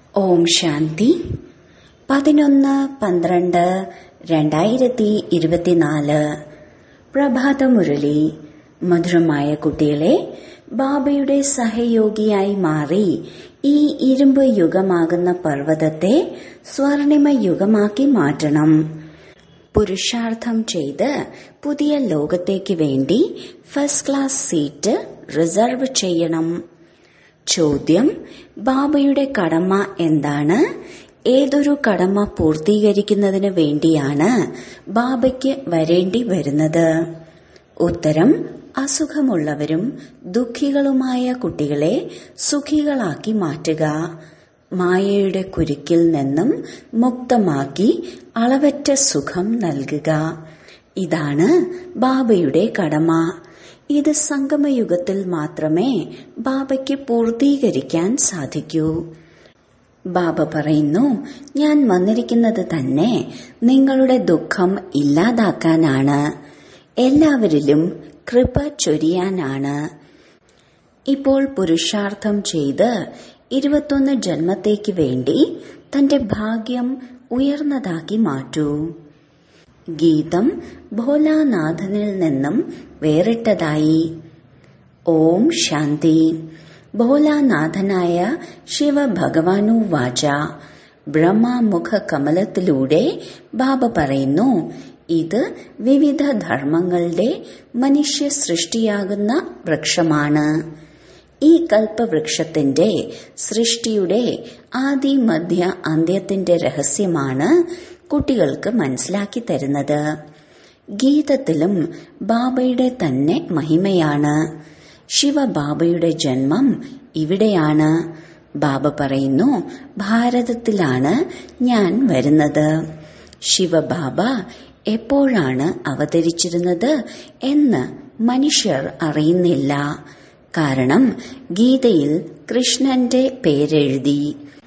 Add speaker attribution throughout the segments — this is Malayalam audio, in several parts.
Speaker 1: ഓം ശാന്തി പതിനൊന്ന് പന്ത്രണ്ട് രണ്ടായിരത്തി ഇരുപത്തിനാല് പ്രഭാതമുരളി മധുരമായ കുട്ടികളെ ബാബയുടെ സഹയോഗിയായി മാറി ഈ ഇരുമ്പ് യുഗമാകുന്ന പർവ്വതത്തെ സ്വർണിമ യുഗമാക്കി മാറ്റണം പുരുഷാർത്ഥം ചെയ്ത് പുതിയ ലോകത്തേക്ക് വേണ്ടി ഫസ്റ്റ് ക്ലാസ് സീറ്റ് റിസർവ് ചെയ്യണം ചോദ്യം ബാബയുടെ കടമ എന്താണ് ഏതൊരു കടമ പൂർത്തീകരിക്കുന്നതിന് വേണ്ടിയാണ് ബാബയ്ക്ക് വരേണ്ടി വരുന്നത് ഉത്തരം അസുഖമുള്ളവരും ദുഃഖികളുമായ കുട്ടികളെ സുഖികളാക്കി മാറ്റുക മായയുടെ കുരുക്കിൽ നിന്നും മുക്തമാക്കി അളവറ്റ സുഖം നൽകുക ഇതാണ് ബാബയുടെ കടമ ഇത് സംഗമയുഗത്തിൽ മാത്രമേ ബാബയ്ക്ക് പൂർത്തീകരിക്കാൻ സാധിക്കൂ ബാബ പറയുന്നു ഞാൻ വന്നിരിക്കുന്നത് തന്നെ നിങ്ങളുടെ ദുഃഖം ഇല്ലാതാക്കാനാണ് എല്ലാവരിലും കൃപ ചൊരിയാനാണ് ഇപ്പോൾ പുരുഷാർത്ഥം ചെയ്ത് ഇരുപത്തൊന്ന് ജന്മത്തേക്ക് വേണ്ടി തന്റെ ഭാഗ്യം ഉയർന്നതാക്കി മാറ്റൂ ഗീതം ഭോലാനാഥനിൽ നിന്നും വേറിട്ടതായി ഓം ശാന്തി ഭോലാനാഥനായ ശിവഭഗവാനു വാച ബ്രഹ്മമുഖ കമലത്തിലൂടെ ബാബ പറയുന്നു ഇത് വിവിധ ധർമ്മങ്ങളുടെ മനുഷ്യ സൃഷ്ടിയാകുന്ന വൃക്ഷമാണ് ഈ കൽപ്പവൃക്ഷത്തിന്റെ സൃഷ്ടിയുടെ ആദി മധ്യ അന്ത്യത്തിന്റെ രഹസ്യമാണ് കുട്ടികൾക്ക് മനസ്സിലാക്കി തരുന്നത് ഗീതത്തിലും ബാബയുടെ തന്നെ മഹിമയാണ് ശിവബാബയുടെ ജന്മം ഇവിടെയാണ് ബാബ പറയുന്നു ഭാരതത്തിലാണ് ഞാൻ വരുന്നത് ശിവബാബ എപ്പോഴാണ് അവതരിച്ചിരുന്നത് എന്ന് മനുഷ്യർ അറിയുന്നില്ല കാരണം ഗീതയിൽ കൃഷ്ണന്റെ പേരെഴുതി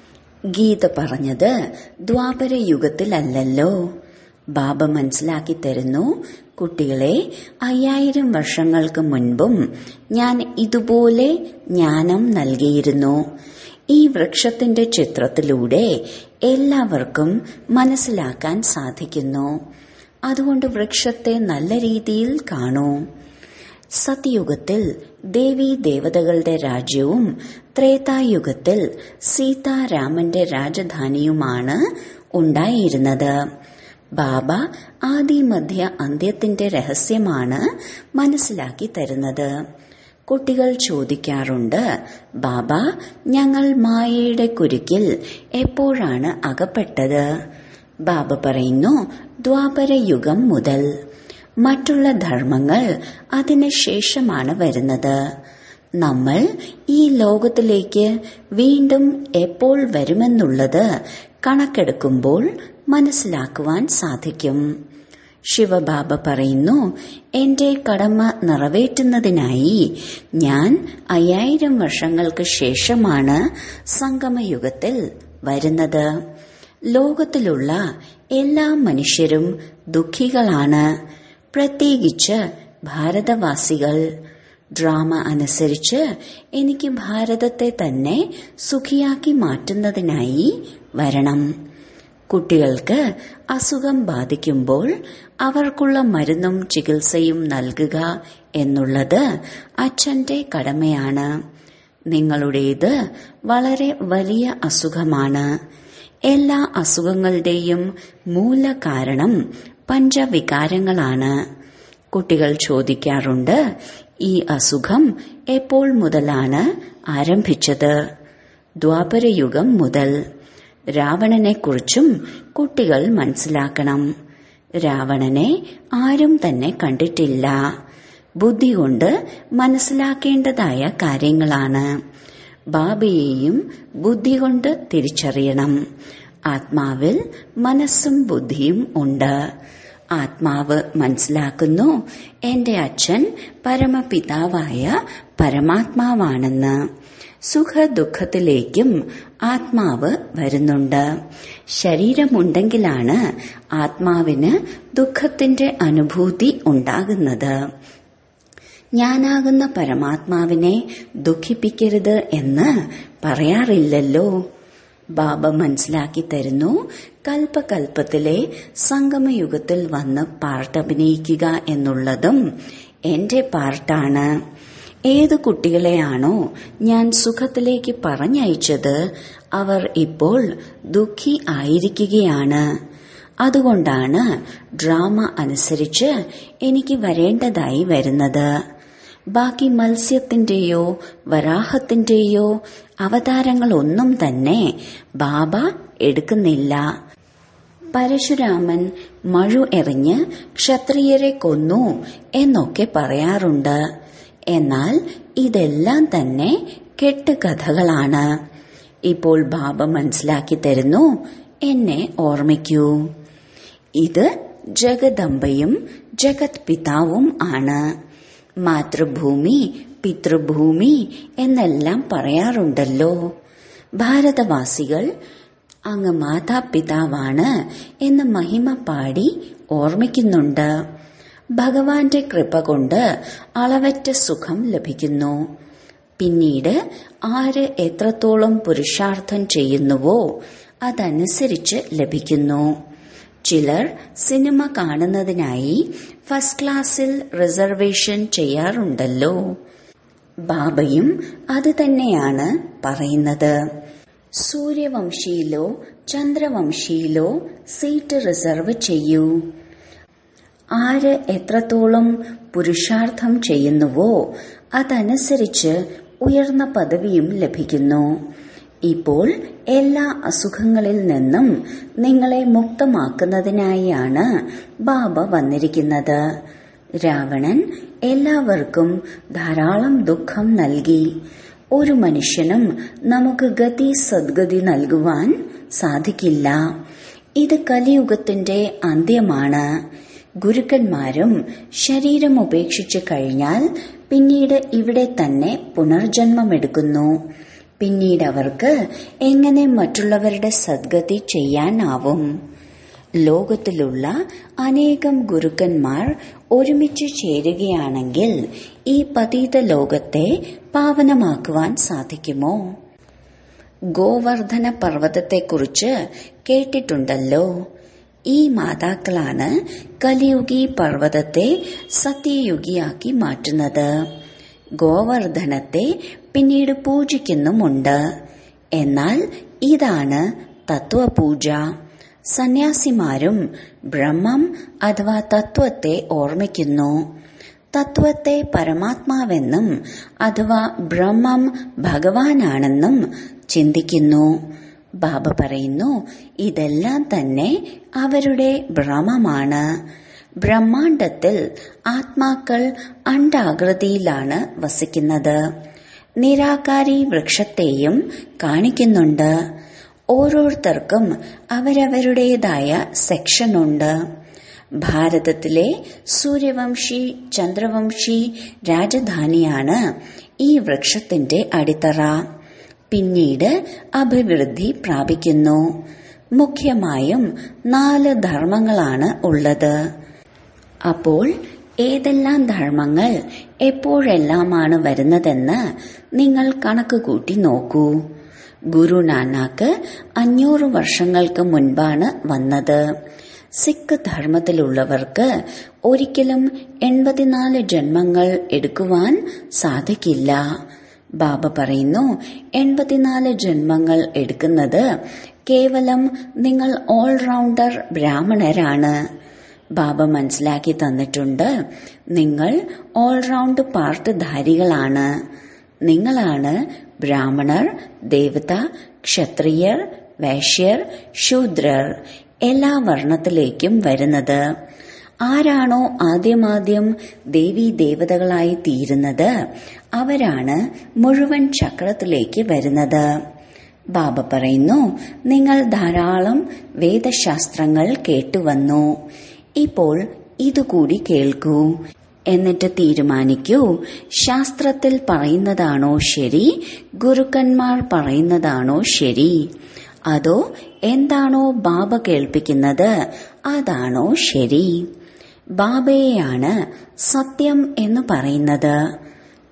Speaker 1: ഗീത പറഞ്ഞത് ദ്വാപര യുഗത്തിലല്ലല്ലോ ബാബ മനസ്സിലാക്കി തരുന്നു കുട്ടികളെ അയ്യായിരം വർഷങ്ങൾക്ക് മുൻപും ഞാൻ ഇതുപോലെ ജ്ഞാനം നൽകിയിരുന്നു ഈ വൃക്ഷത്തിന്റെ ചിത്രത്തിലൂടെ എല്ലാവർക്കും മനസ്സിലാക്കാൻ സാധിക്കുന്നു അതുകൊണ്ട് വൃക്ഷത്തെ നല്ല രീതിയിൽ കാണൂ സത്യയുഗത്തിൽ ദേവീ ദേവതകളുടെ രാജ്യവും ത്രേതായുഗത്തിൽ സീതാരാമന്റെ രാജധാനിയുമാണ് ഉണ്ടായിരുന്നത് ബാബ ആദി മധ്യ അന്ത്യത്തിന്റെ രഹസ്യമാണ് മനസ്സിലാക്കി തരുന്നത് കുട്ടികൾ ചോദിക്കാറുണ്ട് ബാബ ഞങ്ങൾ മായയുടെ കുരുക്കിൽ എപ്പോഴാണ് അകപ്പെട്ടത് ബാബ പറയുന്നു ദ്വാപര യുഗം മുതൽ മറ്റുള്ള ധർമ്മങ്ങൾ അതിന് ശേഷമാണ് വരുന്നത് നമ്മൾ ഈ ലോകത്തിലേക്ക് വീണ്ടും എപ്പോൾ വരുമെന്നുള്ളത് കണക്കെടുക്കുമ്പോൾ മനസ്സിലാക്കുവാൻ സാധിക്കും ശിവബാബ പറയുന്നു എന്റെ കടമ നിറവേറ്റുന്നതിനായി ഞാൻ അയ്യായിരം വർഷങ്ങൾക്ക് ശേഷമാണ് സംഗമയുഗത്തിൽ വരുന്നത് ലോകത്തിലുള്ള എല്ലാ മനുഷ്യരും ദുഃഖികളാണ് പ്രത്യേകിച്ച് ഭാരതവാസികൾ ഡ്രാമ അനുസരിച്ച് എനിക്ക് ഭാരതത്തെ തന്നെ സുഖിയാക്കി മാറ്റുന്നതിനായി വരണം കുട്ടികൾക്ക് അസുഖം ബാധിക്കുമ്പോൾ അവർക്കുള്ള മരുന്നും ചികിത്സയും നൽകുക എന്നുള്ളത് അച്ഛന്റെ കടമയാണ് നിങ്ങളുടേത് വളരെ വലിയ അസുഖമാണ് എല്ലാ അസുഖങ്ങളുടെയും മൂലകാരണം പഞ്ചവികാരങ്ങളാണ് കുട്ടികൾ ചോദിക്കാറുണ്ട് ഈ അസുഖം എപ്പോൾ മുതലാണ് ആരംഭിച്ചത് ദ്വാപരയുഗം മുതൽ രാവണനെക്കുറിച്ചും കുട്ടികൾ മനസ്സിലാക്കണം രാവണനെ ആരും തന്നെ കണ്ടിട്ടില്ല ബുദ്ധി കൊണ്ട് മനസ്സിലാക്കേണ്ടതായ കാര്യങ്ങളാണ് ബാബയെയും ബുദ്ധി കൊണ്ട് തിരിച്ചറിയണം ആത്മാവിൽ മനസ്സും ബുദ്ധിയും ഉണ്ട് ആത്മാവ് മനസ്സിലാക്കുന്നു എന്റെ അച്ഛൻ പരമപിതാവായ പരമാത്മാവാണെന്ന് സുഖ ദുഃഖത്തിലേക്കും ആത്മാവ് വരുന്നുണ്ട് ശരീരമുണ്ടെങ്കിലാണ് ആത്മാവിന് ദുഃഖത്തിന്റെ അനുഭൂതി ഉണ്ടാകുന്നത് ഞാനാകുന്ന പരമാത്മാവിനെ ദുഃഖിപ്പിക്കരുത് എന്ന് പറയാറില്ലല്ലോ ബാബ മനസ്സിലാക്കി തരുന്നു കൽപ്പകൽപ്പത്തിലെ സംഗമയുഗത്തിൽ വന്ന് പാർട്ട് അഭിനയിക്കുക എന്നുള്ളതും എന്റെ പാർട്ടാണ് ഏത് കുട്ടികളെയാണോ ഞാൻ സുഖത്തിലേക്ക് പറഞ്ഞയച്ചത് അവർ ഇപ്പോൾ ദുഃഖി ആയിരിക്കുകയാണ് അതുകൊണ്ടാണ് ഡ്രാമ അനുസരിച്ച് എനിക്ക് വരേണ്ടതായി വരുന്നത് ബാക്കി മത്സ്യത്തിന്റെയോ വരാഹത്തിന്റെയോ അവതാരങ്ങളൊന്നും തന്നെ ബാബ എടുക്കുന്നില്ല പരശുരാമൻ മഴു എറിഞ്ഞ് ക്ഷത്രിയരെ കൊന്നു എന്നൊക്കെ പറയാറുണ്ട് എന്നാൽ ഇതെല്ലാം തന്നെ കെട്ടുകഥകളാണ് ഇപ്പോൾ ബാബ മനസ്സിലാക്കി തരുന്നു എന്നെ ഓർമ്മിക്കൂ ഇത് ജഗദംബയും ജഗത് പിതാവും ആണ് മാതൃഭൂമി പിതൃഭൂമി എന്നെല്ലാം പറയാറുണ്ടല്ലോ ഭാരതവാസികൾ അങ്ങ് മാതാപിതാവാണ് എന്ന് മഹിമ പാടി ഓർമ്മിക്കുന്നുണ്ട് ഭഗവാന്റെ കൃപ കൊണ്ട് അളവറ്റ സുഖം ലഭിക്കുന്നു പിന്നീട് ആര് എത്രത്തോളം പുരുഷാർത്ഥം ചെയ്യുന്നുവോ അതനുസരിച്ച് ലഭിക്കുന്നു ചിലർ സിനിമ കാണുന്നതിനായി ഫസ്റ്റ് ക്ലാസ്സിൽ റിസർവേഷൻ ചെയ്യാറുണ്ടല്ലോ ബാബയും അത് തന്നെയാണ് പറയുന്നത് സൂര്യവംശിയിലോ ചന്ദ്രവംശിയിലോ സീറ്റ് റിസർവ് ചെയ്യൂ ആര് എത്രത്തോളം പുരുഷാർത്ഥം ചെയ്യുന്നുവോ അതനുസരിച്ച് ഉയർന്ന പദവിയും ലഭിക്കുന്നു ഇപ്പോൾ എല്ലാ അസുഖങ്ങളിൽ നിന്നും നിങ്ങളെ മുക്തമാക്കുന്നതിനായാണ് ബാബ വന്നിരിക്കുന്നത് രാവണൻ എല്ലാവർക്കും ധാരാളം ദുഃഖം നൽകി ഒരു മനുഷ്യനും നമുക്ക് ഗതി സദ്ഗതി നൽകുവാൻ സാധിക്കില്ല ഇത് കലിയുഗത്തിന്റെ അന്ത്യമാണ് ഗുരുക്കന്മാരും ശരീരം ഉപേക്ഷിച്ചു കഴിഞ്ഞാൽ പിന്നീട് ഇവിടെ തന്നെ പുനർജന്മമെടുക്കുന്നു പിന്നീട് അവർക്ക് എങ്ങനെ മറ്റുള്ളവരുടെ സദ്ഗതി ചെയ്യാനാവും ലോകത്തിലുള്ള അനേകം ഗുരുക്കന്മാർ ഒരുമിച്ച് ചേരുകയാണെങ്കിൽ ഈ പതീത ലോകത്തെ പാവനമാക്കുവാൻ സാധിക്കുമോ ഗോവർദ്ധന പർവ്വതത്തെക്കുറിച്ച് കേട്ടിട്ടുണ്ടല്ലോ ഈ മാതാക്കളാണ് കലിയുഗി പർവ്വതത്തെ സത്യയുഗിയാക്കി മാറ്റുന്നത് ഗോവർദ്ധനത്തെ പിന്നീട് പൂജിക്കുന്നുമുണ്ട് എന്നാൽ ഇതാണ് തത്വപൂജ സന്യാസിമാരും ബ്രഹ്മം അഥവാ തത്വത്തെ ഓർമ്മിക്കുന്നു തത്വത്തെ പരമാത്മാവെന്നും അഥവാ ബ്രഹ്മം ഭഗവാനാണെന്നും ചിന്തിക്കുന്നു ബാബ പറയുന്നു ഇതെല്ലാം തന്നെ അവരുടെ ഭ്രമമാണ് ബ്രഹ്മാണ്ടത്തിൽ ആത്മാക്കൾ അണ്ടാകൃതിയിലാണ് വസിക്കുന്നത് നിരാകാരി വൃക്ഷത്തെയും കാണിക്കുന്നുണ്ട് ഓരോരുത്തർക്കും അവരവരുടേതായ സെക്ഷനുണ്ട് ഭാരതത്തിലെ സൂര്യവംശി ചന്ദ്രവംശി രാജധാനിയാണ് ഈ വൃക്ഷത്തിന്റെ അടിത്തറ പിന്നീട് അഭിവൃദ്ധി പ്രാപിക്കുന്നു മുഖ്യമായും നാല് ധർമ്മങ്ങളാണ് ഉള്ളത് അപ്പോൾ ഏതെല്ലാം ധർമ്മങ്ങൾ എപ്പോഴെല്ലാമാണ് വരുന്നതെന്ന് നിങ്ങൾ കണക്ക് കൂട്ടി നോക്കൂ ഗുരു നാനാക്ക് അഞ്ഞൂറ് വർഷങ്ങൾക്ക് മുൻപാണ് വന്നത് സിഖ് ധർമ്മത്തിലുള്ളവർക്ക് ഒരിക്കലും എൺപത്തിനാല് ജന്മങ്ങൾ എടുക്കുവാൻ സാധിക്കില്ല ബാബ പറയുന്നു എൺപത്തിനാല് ജന്മങ്ങൾ എടുക്കുന്നത് കേവലം നിങ്ങൾ ഓൾറൗണ്ടർ ബ്രാഹ്മണരാണ് ബാബ മനസ്സിലാക്കി തന്നിട്ടുണ്ട് നിങ്ങൾ ഓൾറൗണ്ട് പാർട്ട്ധാരികളാണ് നിങ്ങളാണ് ബ്രാഹ്മണർ ദേവത ക്ഷത്രിയർ വൈശ്യർ ശൂദ്രർ എല്ലാ വർണ്ണത്തിലേക്കും വരുന്നത് ആരാണോ ആദ്യമാദ്യം ദേവീ ദേവതകളായി തീരുന്നത് അവരാണ് മുഴുവൻ ചക്രത്തിലേക്ക് വരുന്നത് ബാബ പറയുന്നു നിങ്ങൾ ധാരാളം വേദശാസ്ത്രങ്ങൾ കേട്ടുവന്നു ഇപ്പോൾ ഇതുകൂടി കേൾക്കൂ എന്നിട്ട് തീരുമാനിക്കൂ ശാസ്ത്രത്തിൽ പറയുന്നതാണോ ശരി ഗുരുക്കന്മാർ പറയുന്നതാണോ ശരി അതോ എന്താണോ ബാബ കേൾപ്പിക്കുന്നത് അതാണോ ശരി ബാബയെയാണ് സത്യം എന്ന് പറയുന്നത്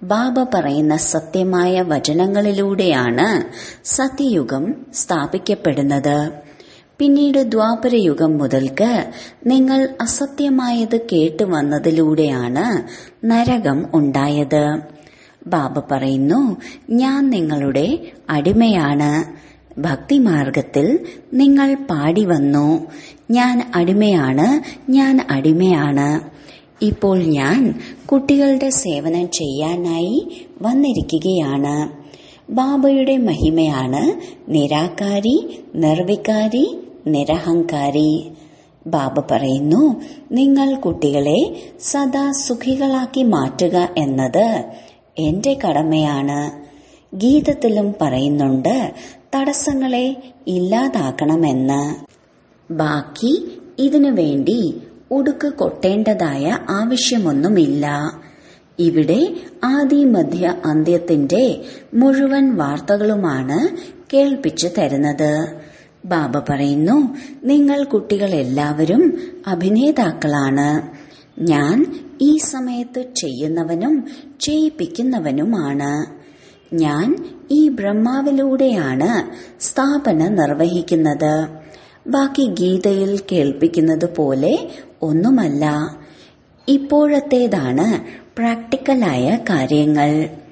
Speaker 1: ബാബ പറയുന്ന സത്യമായ വചനങ്ങളിലൂടെയാണ് സത്യയുഗം സ്ഥാപിക്കപ്പെടുന്നത് പിന്നീട് ദ്വാപരയുഗം മുതൽക്ക് നിങ്ങൾ അസത്യമായത് കേട്ടു വന്നതിലൂടെയാണ് നരകം ഉണ്ടായത് ബാബ പറയുന്നു ഞാൻ നിങ്ങളുടെ അടിമയാണ് ഭക്തിമാർഗത്തിൽ നിങ്ങൾ പാടി വന്നു ഞാൻ അടിമയാണ് ഞാൻ അടിമയാണ് ഇപ്പോൾ ഞാൻ കുട്ടികളുടെ സേവനം ചെയ്യാനായി വന്നിരിക്കുകയാണ് ബാബയുടെ മഹിമയാണ് നിരാകാരി നിർവികാരി നിരഹങ്കാരി ബാബ പറയുന്നു നിങ്ങൾ കുട്ടികളെ സദാ സുഖികളാക്കി മാറ്റുക എന്നത് എന്റെ കടമയാണ് ഗീതത്തിലും പറയുന്നുണ്ട് തടസ്സങ്ങളെ ഇല്ലാതാക്കണമെന്ന് ബാക്കി ഇതിനു വേണ്ടി ഉടുക്ക് കൊട്ടേണ്ടതായ ആവശ്യമൊന്നുമില്ല ഇവിടെ ആദി മധ്യ അന്ത്യത്തിന്റെ മുഴുവൻ വാർത്തകളുമാണ് കേൾപ്പിച്ചു തരുന്നത് ബാബ പറയുന്നു നിങ്ങൾ കുട്ടികൾ എല്ലാവരും അഭിനേതാക്കളാണ് ഞാൻ ഈ സമയത്ത് ചെയ്യുന്നവനും ചെയ്യിപ്പിക്കുന്നവനുമാണ് ഞാൻ ഈ ബ്രഹ്മാവിലൂടെയാണ് സ്ഥാപന നിർവഹിക്കുന്നത് ബാക്കി ഗീതയിൽ കേൾപ്പിക്കുന്നത് പോലെ ഒന്നുമല്ല ഇപ്പോഴത്തേതാണ് പ്രാക്ടിക്കലായ കാര്യങ്ങൾ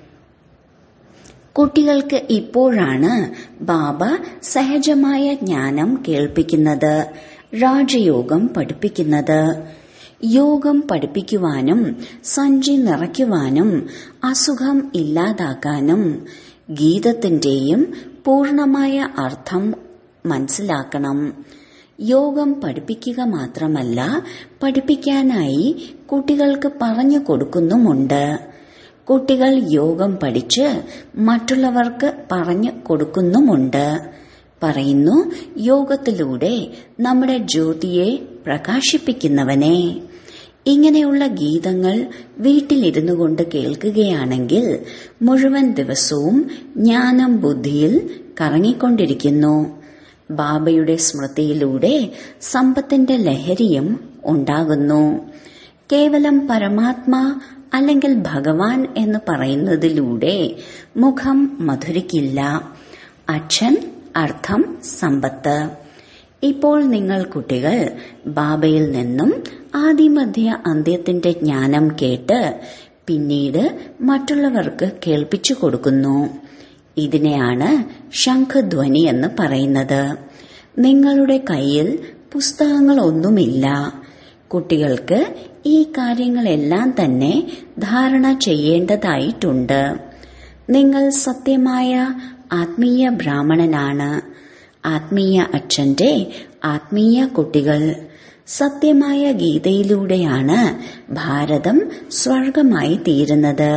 Speaker 1: കുട്ടികൾക്ക് ഇപ്പോഴാണ് ബാബ സഹജമായ ജ്ഞാനം കേൾപ്പിക്കുന്നത് രാജയോഗം പഠിപ്പിക്കുന്നത് യോഗം പഠിപ്പിക്കുവാനും സഞ്ചി നിറയ്ക്കുവാനും അസുഖം ഇല്ലാതാക്കാനും ഗീതത്തിന്റെയും പൂർണമായ അർത്ഥം മനസ്സിലാക്കണം യോഗം പഠിപ്പിക്കുക മാത്രമല്ല പഠിപ്പിക്കാനായി കുട്ടികൾക്ക് പറഞ്ഞു കൊടുക്കുന്നുമുണ്ട് കുട്ടികൾ യോഗം പഠിച്ച് മറ്റുള്ളവർക്ക് പറഞ്ഞു കൊടുക്കുന്നുമുണ്ട് പറയുന്നു യോഗത്തിലൂടെ നമ്മുടെ ജ്യോതിയെ പ്രകാശിപ്പിക്കുന്നവനെ ഇങ്ങനെയുള്ള ഗീതങ്ങൾ വീട്ടിലിരുന്നു കൊണ്ട് കേൾക്കുകയാണെങ്കിൽ മുഴുവൻ ദിവസവും ജ്ഞാനം ബുദ്ധിയിൽ കറങ്ങിക്കൊണ്ടിരിക്കുന്നു ബാബയുടെ സ്മൃതിയിലൂടെ സമ്പത്തിന്റെ ലഹരിയും ഉണ്ടാകുന്നു കേവലം പരമാത്മാ അല്ലെങ്കിൽ ഭഗവാൻ എന്ന് പറയുന്നതിലൂടെ മുഖം മധുരിക്കില്ല അച്ഛൻ അർത്ഥം സമ്പത്ത് ഇപ്പോൾ നിങ്ങൾ കുട്ടികൾ ബാബയിൽ നിന്നും ആദിമധ്യ അന്ത്യത്തിന്റെ ജ്ഞാനം കേട്ട് പിന്നീട് മറ്റുള്ളവർക്ക് കേൾപ്പിച്ചു കൊടുക്കുന്നു ഇതിനെയാണ് ശംഖധ്വനി എന്ന് പറയുന്നത് നിങ്ങളുടെ കയ്യിൽ പുസ്തകങ്ങളൊന്നുമില്ല കുട്ടികൾക്ക് ഈ കാര്യങ്ങളെല്ലാം തന്നെ ധാരണ ചെയ്യേണ്ടതായിട്ടുണ്ട് നിങ്ങൾ സത്യമായ ആത്മീയ ബ്രാഹ്മണനാണ് ആത്മീയ അച്ഛന്റെ ആത്മീയ കുട്ടികൾ സത്യമായ ഗീതയിലൂടെയാണ് ഭാരതം സ്വർഗമായി തീരുന്നത്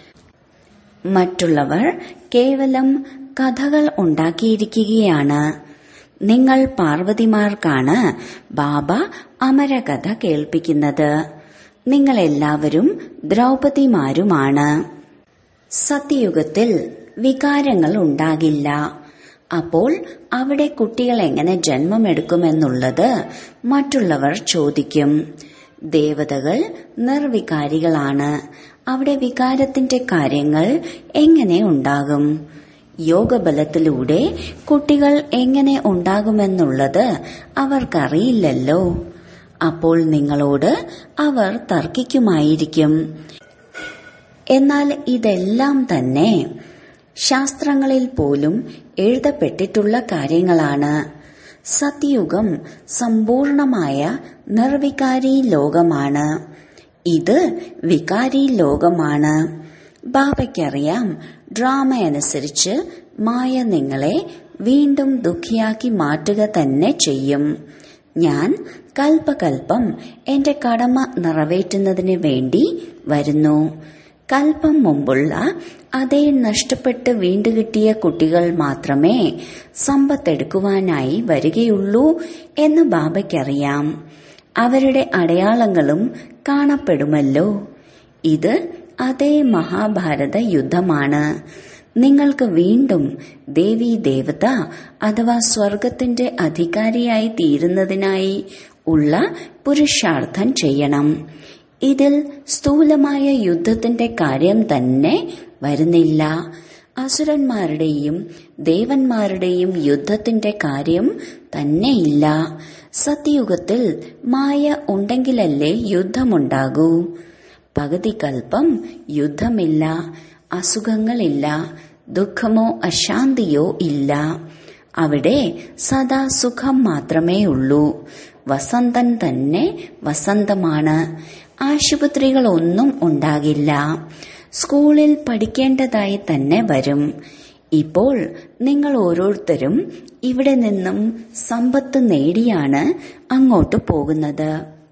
Speaker 1: മറ്റുള്ളവർ കേവലം കഥകൾ ഉണ്ടാക്കിയിരിക്കുകയാണ് നിങ്ങൾ പാർവതിമാർക്കാണ് ബാബ അമരകഥ കേൾപ്പിക്കുന്നത് നിങ്ങൾ എല്ലാവരും ദ്രൗപതിമാരുമാണ് സത്യയുഗത്തിൽ വികാരങ്ങൾ ഉണ്ടാകില്ല അപ്പോൾ അവിടെ കുട്ടികൾ എങ്ങനെ ജന്മമെടുക്കുമെന്നുള്ളത് മറ്റുള്ളവർ ചോദിക്കും ദേവതകൾ നിർവികാരികളാണ് അവിടെ വികാരത്തിന്റെ കാര്യങ്ങൾ എങ്ങനെ ഉണ്ടാകും യോഗബലത്തിലൂടെ കുട്ടികൾ എങ്ങനെ ഉണ്ടാകുമെന്നുള്ളത് അവർക്കറിയില്ലല്ലോ അപ്പോൾ നിങ്ങളോട് അവർ തർക്കിക്കുമായിരിക്കും എന്നാൽ ഇതെല്ലാം തന്നെ ശാസ്ത്രങ്ങളിൽ പോലും എഴുതപ്പെട്ടിട്ടുള്ള കാര്യങ്ങളാണ് സത്യയുഗം സമ്പൂർണമായ നിർവികാരി ലോകമാണ് ഇത് വികാരി ലോകമാണ് ബാബയ്ക്കറിയാം ഡ്രാമ അനുസരിച്ച് മായ നിങ്ങളെ വീണ്ടും ദുഃഖിയാക്കി മാറ്റുക തന്നെ ചെയ്യും ഞാൻ കൽപ്പകൽപ്പം എന്റെ കടമ നിറവേറ്റുന്നതിന് വേണ്ടി വരുന്നു കൽപ്പം മുമ്പുള്ള അതേ നഷ്ടപ്പെട്ട് വീണ്ടുകിട്ടിയ കുട്ടികൾ മാത്രമേ സമ്പത്തെടുക്കുവാനായി വരികയുള്ളൂ എന്ന് ബാബയ്ക്കറിയാം അവരുടെ അടയാളങ്ങളും കാണപ്പെടുമല്ലോ ഇത് അതേ മഹാഭാരത യുദ്ധമാണ് നിങ്ങൾക്ക് വീണ്ടും ദേവി ദേവത അഥവാ സ്വർഗത്തിന്റെ അധികാരിയായി തീരുന്നതിനായി ഉള്ള പുരുഷാർത്ഥം ചെയ്യണം ഇതിൽ സ്ഥൂലമായ യുദ്ധത്തിന്റെ കാര്യം തന്നെ വരുന്നില്ല അസുരന്മാരുടെയും ദേവന്മാരുടെയും യുദ്ധത്തിന്റെ കാര്യം തന്നെയില്ല സത്യയുഗത്തിൽ മായ ഉണ്ടെങ്കിലല്ലേ യുദ്ധമുണ്ടാകൂ പകുതി കൽപ്പം യുദ്ധമില്ല അസുഖങ്ങളില്ല ദുഃഖമോ അശാന്തിയോ ഇല്ല അവിടെ സദാ സുഖം മാത്രമേ ഉള്ളൂ വസന്തൻ തന്നെ വസന്തമാണ് ആശുപത്രികളൊന്നും ഉണ്ടാകില്ല സ്കൂളിൽ പഠിക്കേണ്ടതായി തന്നെ വരും ഇപ്പോൾ നിങ്ങൾ ഓരോരുത്തരും ഇവിടെ നിന്നും സമ്പത്ത് നേടിയാണ് അങ്ങോട്ട് പോകുന്നത്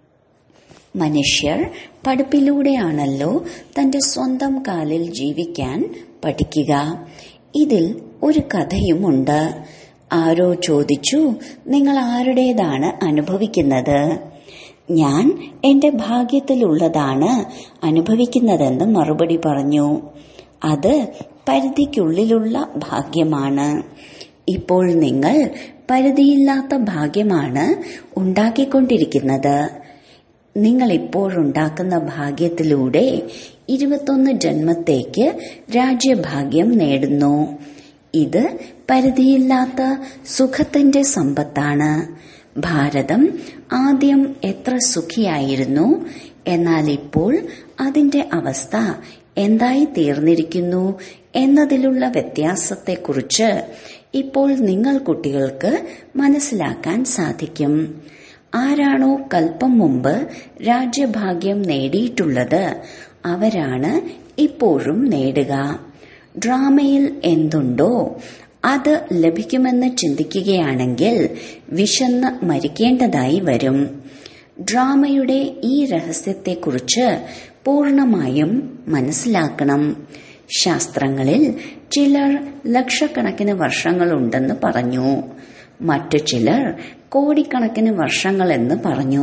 Speaker 1: മനുഷ്യർ പഠിപ്പിലൂടെയാണല്ലോ തന്റെ സ്വന്തം കാലിൽ ജീവിക്കാൻ പഠിക്കുക ഇതിൽ ഒരു കഥയുമുണ്ട് ആരോ ചോദിച്ചു നിങ്ങൾ ആരുടേതാണ് അനുഭവിക്കുന്നത് ഞാൻ എന്റെ ഭാഗ്യത്തിലുള്ളതാണ് അനുഭവിക്കുന്നതെന്ന് മറുപടി പറഞ്ഞു അത് പരിധിക്കുള്ളിലുള്ള ഭാഗ്യമാണ് ഇപ്പോൾ നിങ്ങൾ പരിധിയില്ലാത്ത ഭാഗ്യമാണ് ഉണ്ടാക്കിക്കൊണ്ടിരിക്കുന്നത് നിങ്ങൾ ഇപ്പോഴുണ്ടാക്കുന്ന ഭാഗ്യത്തിലൂടെ ഇരുപത്തൊന്ന് ജന്മത്തേക്ക് രാജ്യഭാഗ്യം നേടുന്നു ഇത് പരിധിയില്ലാത്ത സുഖത്തിന്റെ സമ്പത്താണ് ഭാരതം ആദ്യം എത്ര സുഖിയായിരുന്നു എന്നാൽ ഇപ്പോൾ അതിന്റെ അവസ്ഥ എന്തായി തീർന്നിരിക്കുന്നു എന്നതിലുള്ള വ്യത്യാസത്തെക്കുറിച്ച് ഇപ്പോൾ നിങ്ങൾ കുട്ടികൾക്ക് മനസ്സിലാക്കാൻ സാധിക്കും ആരാണോ കൽപ്പം മുമ്പ് രാജ്യഭാഗ്യം നേടിയിട്ടുള്ളത് അവരാണ് ഇപ്പോഴും നേടുക ഡ്രാമയിൽ എന്തുണ്ടോ അത് ലഭിക്കുമെന്ന് ചിന്തിക്കുകയാണെങ്കിൽ വിശന്ന് മരിക്കേണ്ടതായി വരും ഡ്രാമയുടെ ഈ രഹസ്യത്തെക്കുറിച്ച് പൂർണമായും മനസ്സിലാക്കണം ശാസ്ത്രങ്ങളിൽ ചിലർ ലക്ഷക്കണക്കിന് വർഷങ്ങളുണ്ടെന്ന് പറഞ്ഞു മറ്റു ചിലർ കോടിക്കണക്കിന് വർഷങ്ങളെന്ന് പറഞ്ഞു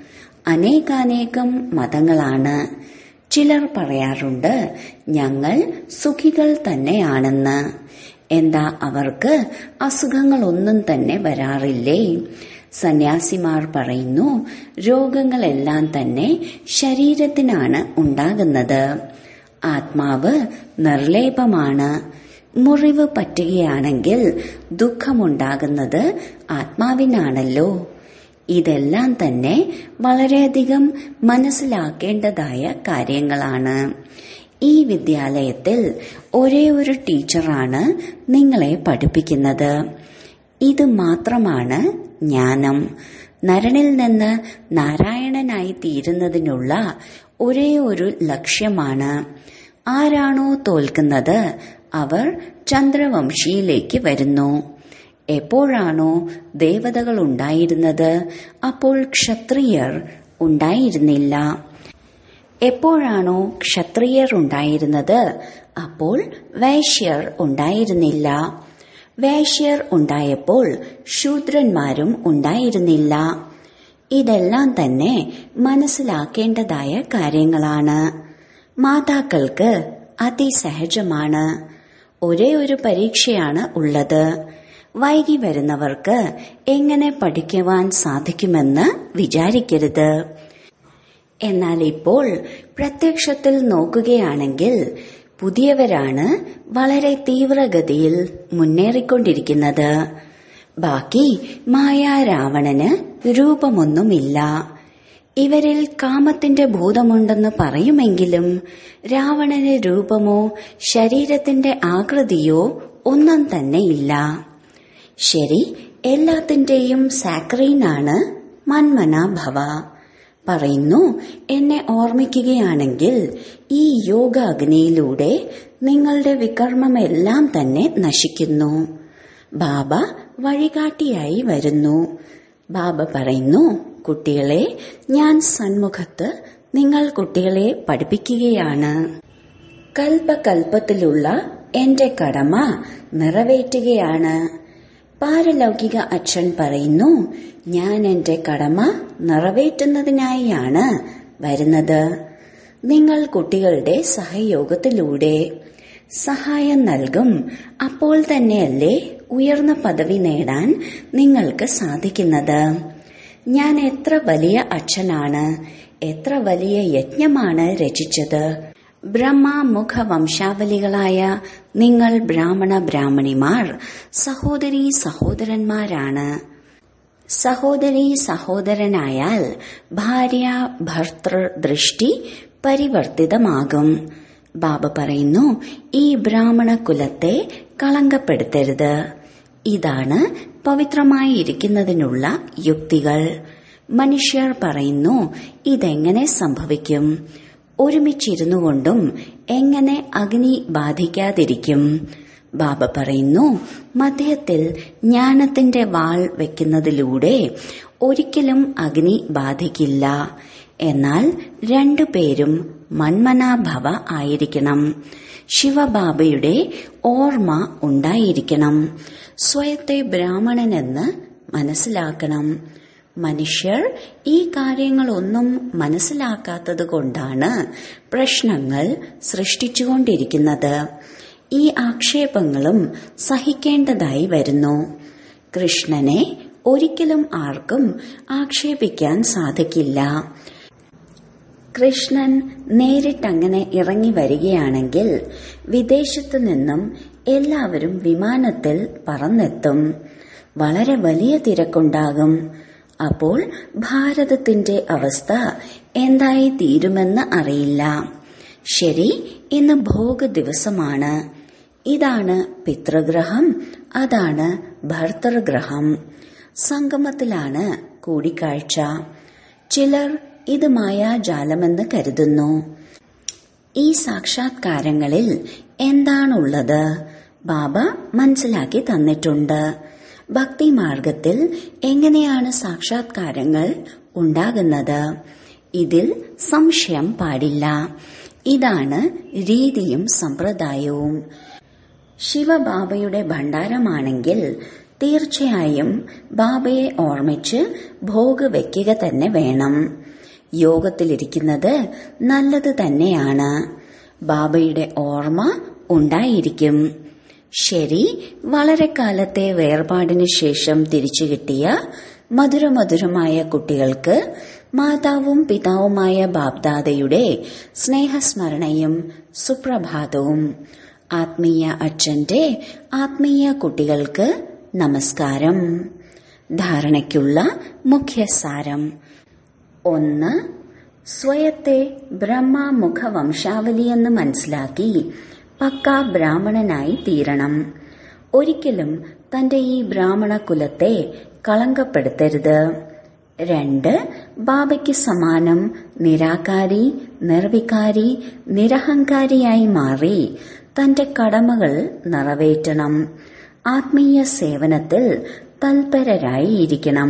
Speaker 1: അനേകാനേകം മതങ്ങളാണ് ചിലർ പറയാറുണ്ട് ഞങ്ങൾ സുഖികൾ തന്നെയാണെന്ന് എന്താ അവർക്ക് അസുഖങ്ങളൊന്നും തന്നെ വരാറില്ലേ സന്യാസിമാർ പറയുന്നു രോഗങ്ങളെല്ലാം തന്നെ ശരീരത്തിനാണ് ഉണ്ടാകുന്നത് ആത്മാവ് നിർലേപമാണ് മുറിവ് പറ്റുകയാണെങ്കിൽ ദുഃഖമുണ്ടാകുന്നത് ആത്മാവിനാണല്ലോ ഇതെല്ലാം തന്നെ വളരെയധികം മനസ്സിലാക്കേണ്ടതായ കാര്യങ്ങളാണ് ഈ വിദ്യാലയത്തിൽ ഒരേ ഒരു ടീച്ചറാണ് നിങ്ങളെ പഠിപ്പിക്കുന്നത് ഇത് മാത്രമാണ് ജ്ഞാനം നരനിൽ നിന്ന് നാരായണനായി തീരുന്നതിനുള്ള ഒരേ ഒരു ലക്ഷ്യമാണ് ആരാണോ തോൽക്കുന്നത് അവർ ചന്ദ്രവംശിയിലേക്ക് വരുന്നു എപ്പോഴാണോ ദേവതകൾ ഉണ്ടായിരുന്നത് അപ്പോൾ ക്ഷത്രിയർ ഉണ്ടായിരുന്നില്ല എപ്പോഴാണോ ക്ഷത്രിയർ ഉണ്ടായിരുന്നത് അപ്പോൾ വൈശ്യർ ഉണ്ടായിരുന്നില്ല വൈശ്യർ ഉണ്ടായപ്പോൾ ശൂദ്രന്മാരും ഉണ്ടായിരുന്നില്ല ഇതെല്ലാം തന്നെ മനസ്സിലാക്കേണ്ടതായ കാര്യങ്ങളാണ് മാതാക്കൾക്ക് അതിസഹജമാണ് ഒരേ ഒരു പരീക്ഷയാണ് ഉള്ളത് വൈകി വരുന്നവർക്ക് എങ്ങനെ പഠിക്കുവാൻ സാധിക്കുമെന്ന് വിചാരിക്കരുത് എന്നാൽ ഇപ്പോൾ പ്രത്യക്ഷത്തിൽ നോക്കുകയാണെങ്കിൽ പുതിയവരാണ് വളരെ തീവ്രഗതിയിൽ മുന്നേറിക്കൊണ്ടിരിക്കുന്നത് ബാക്കി മായാരാവണന് രൂപമൊന്നുമില്ല ഇവരിൽ കാമത്തിന്റെ ഭൂതമുണ്ടെന്ന് പറയുമെങ്കിലും രാവണന് രൂപമോ ശരീരത്തിന്റെ ആകൃതിയോ ഒന്നും തന്നെ ഇല്ല ശരി എല്ലാത്തിന്റെയും സാക്രീനാണ് മന്മന ഭവ പറയുന്നു എന്നെ ഓർമ്മിക്കുകയാണെങ്കിൽ ഈ യോഗ അഗ്നിയിലൂടെ നിങ്ങളുടെ വികർമ്മമെല്ലാം തന്നെ നശിക്കുന്നു ബാബ വഴികാട്ടിയായി വരുന്നു ബാബ പറയുന്നു കുട്ടികളെ ഞാൻ സന്മുഖത്ത് നിങ്ങൾ കുട്ടികളെ പഠിപ്പിക്കുകയാണ് കൽപ്പകൽപ്പത്തിലുള്ള എന്റെ കടമ നിറവേറ്റുകയാണ് പാരലൗകിക അച്ഛൻ പറയുന്നു ഞാൻ എന്റെ കടമ നിറവേറ്റുന്നതിനായാണ് വരുന്നത് നിങ്ങൾ കുട്ടികളുടെ സഹയോഗത്തിലൂടെ സഹായം നൽകും അപ്പോൾ തന്നെയല്ലേ ഉയർന്ന പദവി നേടാൻ നിങ്ങൾക്ക് സാധിക്കുന്നത് ഞാൻ എത്ര വലിയ അച്ഛനാണ് എത്ര വലിയ യജ്ഞമാണ് രചിച്ചത് ബ്രഹ്മമുഖ വംശാവലികളായ നിങ്ങൾ ബ്രാഹ്മണ ബ്രാഹ്മണിമാർ സഹോദരി സഹോദരന്മാരാണ് സഹോദരി സഹോദരനായാൽ ഭാര്യ ഭർത്തൃ ദൃഷ്ടി പരിവർത്തിതമാകും ബാബ പറയുന്നു ഈ ബ്രാഹ്മണ കുലത്തെ കളങ്കപ്പെടുത്തരുത് ഇതാണ് പവിത്രമായിരിക്കുന്നതിനുള്ള യുക്തികൾ മനുഷ്യർ പറയുന്നു ഇതെങ്ങനെ സംഭവിക്കും ഒരുമിച്ചിരുന്നു കൊണ്ടും എങ്ങനെ അഗ്നി ബാധിക്കാതിരിക്കും ബാബ പറയുന്നു മധ്യത്തിൽ ജ്ഞാനത്തിന്റെ വാൾ വെക്കുന്നതിലൂടെ ഒരിക്കലും അഗ്നി ബാധിക്കില്ല എന്നാൽ രണ്ടുപേരും മന്മനാഭവ ആയിരിക്കണം ശിവബാബയുടെ ഓർമ്മ ഉണ്ടായിരിക്കണം സ്വയത്തെ ബ്രാഹ്മണനെന്ന് മനസ്സിലാക്കണം മനുഷ്യർ ഈ കാര്യങ്ങളൊന്നും മനസ്സിലാക്കാത്തത് കൊണ്ടാണ് പ്രശ്നങ്ങൾ സൃഷ്ടിച്ചുകൊണ്ടിരിക്കുന്നത് ഈ ആക്ഷേപങ്ങളും സഹിക്കേണ്ടതായി വരുന്നു കൃഷ്ണനെ ഒരിക്കലും ആർക്കും ആക്ഷേപിക്കാൻ സാധിക്കില്ല കൃഷ്ണൻ നേരിട്ടങ്ങനെ ഇറങ്ങി വരികയാണെങ്കിൽ വിദേശത്തു നിന്നും എല്ലാവരും വിമാനത്തിൽ പറന്നെത്തും വളരെ വലിയ തിരക്കുണ്ടാകും അപ്പോൾ ഭാരതത്തിന്റെ അവസ്ഥ എന്തായി തീരുമെന്ന് അറിയില്ല ശരി ഇന്ന് ഭോഗ ദിവസമാണ് ഇതാണ് പിതൃഗ്രഹം അതാണ് ഭർത്തൃഗ്രഹം സംഗമത്തിലാണ് കൂടിക്കാഴ്ച ചിലർ ഇത് മായാജാലമെന്ന് കരുതുന്നു ഈ സാക്ഷാത്കാരങ്ങളിൽ എന്താണുള്ളത് ബാബ മനസ്സിലാക്കി തന്നിട്ടുണ്ട് ഭക്തിമാർഗത്തിൽ എങ്ങനെയാണ് സാക്ഷാത്കാരങ്ങൾ ഉണ്ടാകുന്നത് ഇതിൽ സംശയം പാടില്ല ഇതാണ് രീതിയും സമ്പ്രദായവും ശിവബാബയുടെ ഭണ്ഡാരമാണെങ്കിൽ തീർച്ചയായും ബാബയെ ഓർമ്മിച്ച് ഭോഗ് വയ്ക്കുക തന്നെ വേണം യോഗത്തിലിരിക്കുന്നത് നല്ലത് തന്നെയാണ് ബാബയുടെ ഓർമ്മ ഉണ്ടായിരിക്കും ശരി വളരെ കാലത്തെ വേർപാടിനു ശേഷം തിരിച്ചു കിട്ടിയ മധുരമധുരമായ കുട്ടികൾക്ക് മാതാവും പിതാവുമായ ബാബ്ദാദയുടെ സ്നേഹസ്മരണയും സുപ്രഭാതവും ആത്മീയ അച്ഛന്റെ ആത്മീയ കുട്ടികൾക്ക് നമസ്കാരം ധാരണയ്ക്കുള്ള മുഖ്യസാരം ഒന്ന് സ്വയത്തെ ബ്രഹ്മമുഖ വംശാവലിയെന്ന് മനസ്സിലാക്കി പക്ക ബ്രാഹ്മണനായി തീരണം ഒരിക്കലും തന്റെ ഈ ബ്രാഹ്മണ കുലത്തെ കളങ്കപ്പെടുത്തരുത് രണ്ട് ബാബയ്ക്ക് സമാനം നിരാകാരി നിർവികാരി നിരഹങ്കാരിയായി മാറി തന്റെ കടമകൾ നിറവേറ്റണം ആത്മീയ സേവനത്തിൽ തൽപരരായി ഇരിക്കണം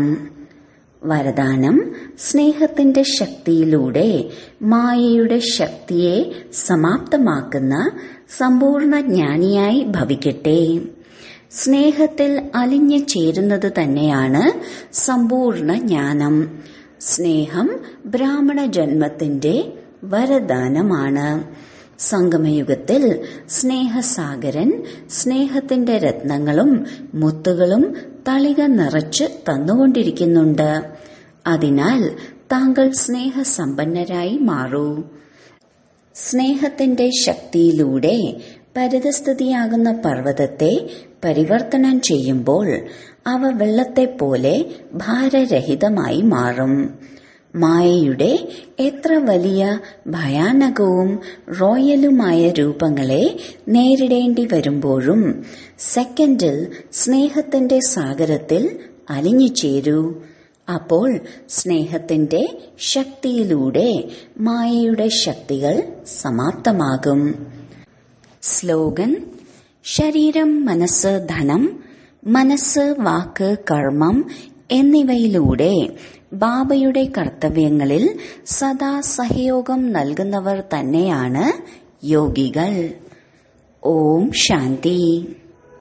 Speaker 1: വരദാനം സ്നേഹത്തിന്റെ ശക്തിയിലൂടെ മായയുടെ ശക്തിയെ സമാപ്തമാക്കുന്ന സമ്പൂർണ്ണ ജ്ഞാനിയായി ഭവിക്കട്ടെ സ്നേഹത്തിൽ അലിഞ്ഞു ചേരുന്നത് തന്നെയാണ് സമ്പൂർണ്ണ ജ്ഞാനം സ്നേഹം ബ്രാഹ്മണ ജന്മത്തിന്റെ വരദാനമാണ് സംഗമയുഗത്തിൽ സ്നേഹസാഗരൻ സ്നേഹത്തിന്റെ രത്നങ്ങളും മുത്തുകളും തളിക നിറച്ച് തന്നുകൊണ്ടിരിക്കുന്നുണ്ട് അതിനാൽ താങ്കൾ സ്നേഹസമ്പന്നരായി മാറൂ സ്നേഹത്തിന്റെ ശക്തിയിലൂടെ പരിതസ്ഥിതിയാകുന്ന പർവ്വതത്തെ പരിവർത്തനം ചെയ്യുമ്പോൾ അവ വെള്ളത്തെപ്പോലെ ഭാരരഹിതമായി മാറും മായയുടെ എത്ര വലിയ ഭയാനകവും റോയലുമായ രൂപങ്ങളെ നേരിടേണ്ടി വരുമ്പോഴും സെക്കൻഡിൽ സ്നേഹത്തിന്റെ സാഗരത്തിൽ അലിഞ്ഞു ചേരൂ അപ്പോൾ സ്നേഹത്തിന്റെ ശക്തിയിലൂടെ മായയുടെ ശക്തികൾ സമാപ്തമാകും സ്ലോഗൻ ശരീരം മനസ്സ് ധനം മനസ്സ് വാക്ക് കർമ്മം എന്നിവയിലൂടെ ബാബയുടെ കർത്തവ്യങ്ങളിൽ സദാ സഹയോഗം നൽകുന്നവർ തന്നെയാണ് യോഗികൾ ഓം ശാന്തി